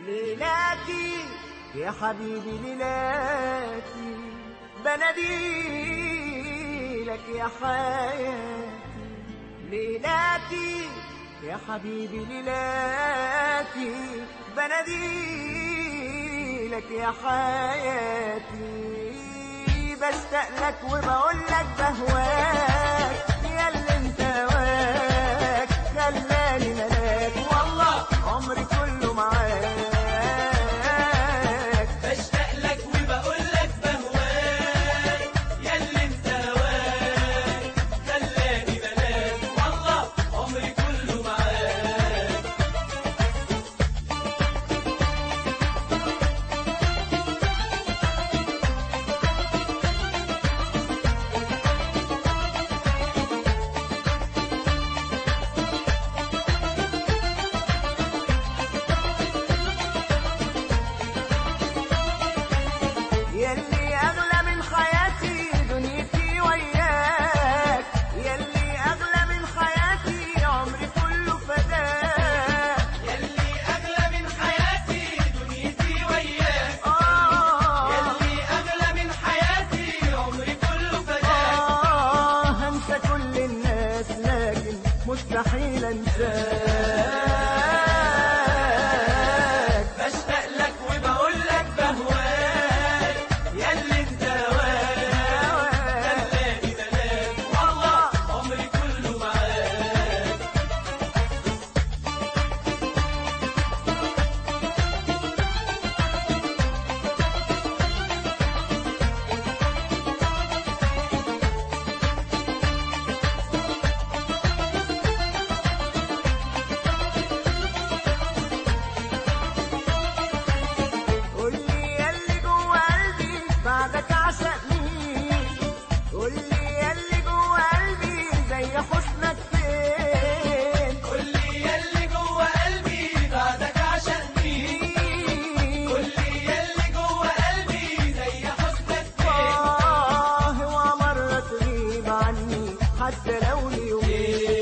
ليلاتي يا حبيبي ليلاتي بناديلك يا حياتي ليلاتي يا حبيبي ليلاتي بناديلك يا حياتي بشتاق لك وبقول لك بهواك يا اللي انت واك خلاني ملاك والله عمري كله معاك بشتاق لك وبقول لك بهواك ياللي انت هواك خلاني بلاك والله عمري كله معاك يلي أغلى من حياتي دنيتي وياك يلي أغلى من حياتي عمري كله فداك ياللي اغلى من حياتي دنيتي وياك آه ياللي اغلى من حياتي عمري كله فداك آه هنسى كل الناس لكن مستحيل أنساك بشتاق لك وبقول لك بهواك ياللي انت هواك خلاني بلاك والله عمري كله معاك قولي ياللي جوا قلبي بعدك عشق مين قولي ياللي جوا قلبي زي حسنك فين قولي ياللي جوا قلبي بعدك عشان مين قولي ياللي جوا قلبي زي حسنك فين آه ومرة تغيب عني حتى لو ليومين